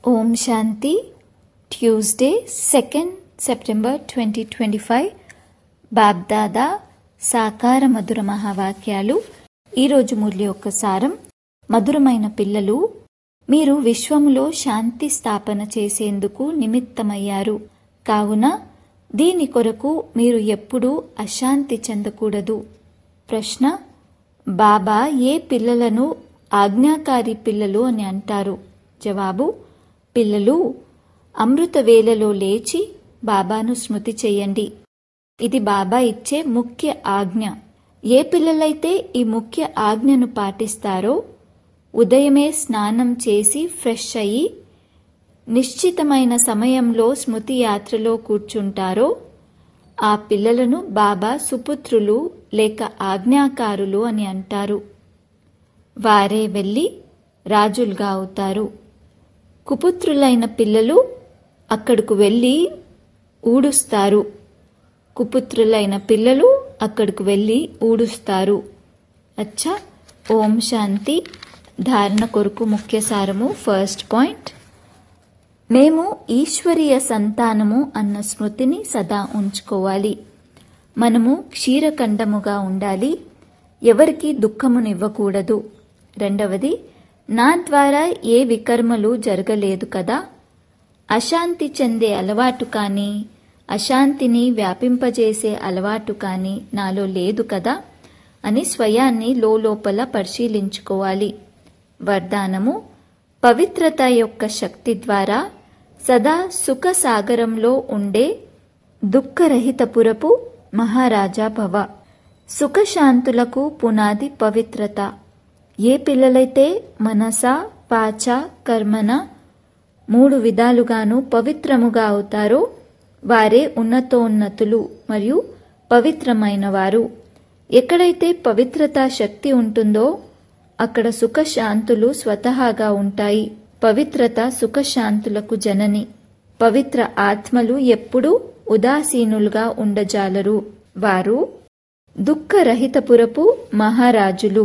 ఓం Shanti Tuesday second September twenty twenty five Bapdada సాకార మధుర మహావాక్యాలు ఈరోజు మురళి యొక్క సారం మధురమైన పిల్లలు మీరు విశ్వములో శాంతి స్థాపన చేసేందుకు నిమిత్తమయ్యారు కావున దీని కొరకు మీరు ఎప్పుడూ అశాంతి చెందకూడదు ప్రశ్న బాబా ఏ పిల్లలను ఆజ్ఞాకారి పిల్లలు అని అంటారు జవాబు పిల్లలు అమృత వేళలో లేచి బాబాను స్మృతి చేయండి ఇది బాబా ఇచ్చే ముఖ్య ఆజ్ఞ ఏ పిల్లలైతే ఈ ముఖ్య ఆజ్ఞను పాటిస్తారో ఉదయమే స్నానం చేసి ఫ్రెష్ అయ్యి నిశ్చితమైన సమయంలో స్మృతి యాత్రలో కూర్చుంటారో ఆ పిల్లలను బాబా సుపుత్రులు లేక ఆజ్ఞాకారులు అని అంటారు వారే వెళ్ళి రాజులుగా అవుతారు కుపుత్రులైన పిల్లలు అక్కడకు వెళ్ళి ఊడుస్తారు కుపుత్రులైన పిల్లలు అక్కడకు వెళ్ళి ఊడుస్తారు అచ్చా ఓం శాంతి ధారణ కొరకు ముఖ్య సారము ఫస్ట్ పాయింట్ మేము ఈశ్వరీయ సంతానము అన్న స్మృతిని సదా ఉంచుకోవాలి మనము క్షీరఖండముగా ఉండాలి ఎవరికి దుఃఖమునివ్వకూడదు రెండవది నా ద్వారా ఏ వికర్మలు జరగలేదు కదా అశాంతి చెందే అలవాటు కానీ అశాంతిని వ్యాపింపజేసే అలవాటు కానీ నాలో లేదు కదా అని స్వయాన్ని లోపల పరిశీలించుకోవాలి వరదానము పవిత్రత యొక్క శక్తి ద్వారా సదా సుఖ సాగరంలో ఉండే దుఃఖరహితపురపు మహారాజా భవ సుఖశాంతులకు పునాది పవిత్రత ఏ పిల్లలైతే మనస వాచ కర్మన మూడు విధాలుగాను పవిత్రముగా అవుతారో వారే ఉన్నతోన్నతులు మరియు పవిత్రమైన వారు ఎక్కడైతే పవిత్రతా శక్తి ఉంటుందో అక్కడ సుఖశాంతులు స్వతహాగా ఉంటాయి పవిత్రత సుఖశాంతులకు జనని పవిత్ర ఆత్మలు ఎప్పుడూ ఉదాసీనులుగా ఉండజాలరు వారు దుఃఖరహితపురపు మహారాజులు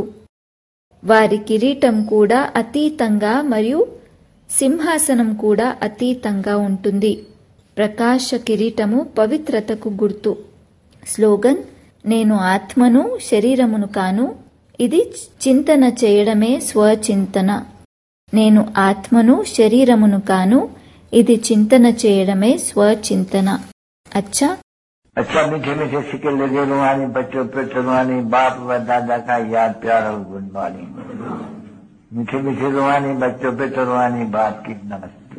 వారి కిరీటం కూడా అతీతంగా మరియు సింహాసనం కూడా అతీతంగా ఉంటుంది ప్రకాశ కిరీటము పవిత్రతకు గుర్తు స్లోగన్ నేను ఆత్మను శరీరమును కాను ఇది చింతన చేయడమే స్వచింతన నేను ఆత్మను శరీరమును కాను ఇది చింతన చేయడమే స్వచింతన అచ్చా अच्छा मीठे मीठे सिक्के लगे रुहानी बच्चों पे रुहानी बाप व दादा का याद प्यार और गुड मॉर्निंग मीठे मीठे रुहानी बच्चों पे रुहानी बाप की नमस्ते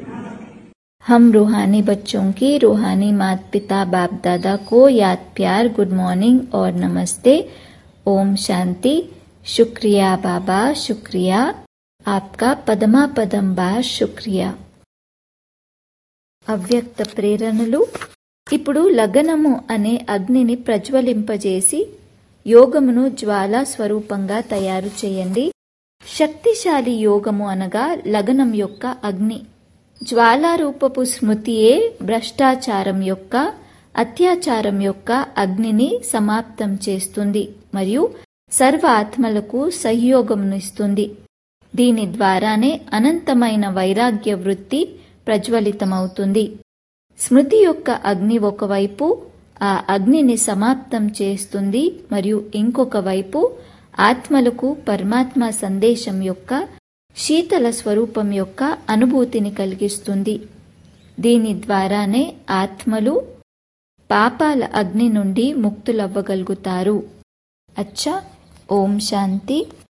हम रूहानी बच्चों की रूहानी माता पिता बाप दादा को याद प्यार गुड मॉर्निंग और नमस्ते ओम शांति शुक्रिया बाबा शुक्रिया आपका पदमा पदम बार शुक्रिया అవ్యక్త ప్రేరణలు ఇప్పుడు లగనము అనే అగ్నిని ప్రజ్వలింపజేసి యోగమును జ్వాలా స్వరూపంగా తయారు చేయండి శక్తిశాలి యోగము అనగా లగనం యొక్క అగ్ని జ్వాలారూపపు స్మృతియే భ్రష్టాచారం యొక్క అత్యాచారం యొక్క అగ్నిని సమాప్తం చేస్తుంది మరియు సర్వ ఆత్మలకు సహయోగమునిస్తుంది దీని ద్వారానే అనంతమైన వైరాగ్య వృత్తి ప్రజ్వలితమవుతుంది స్మృతి యొక్క అగ్ని ఒకవైపు ఆ అగ్నిని సమాప్తం చేస్తుంది మరియు ఇంకొక వైపు ఆత్మలకు పరమాత్మ సందేశం యొక్క శీతల స్వరూపం యొక్క అనుభూతిని కలిగిస్తుంది దీని ద్వారానే ఆత్మలు పాపాల అగ్ని నుండి ముక్తులవ్వగలుగుతారు అచ్చా ఓం శాంతి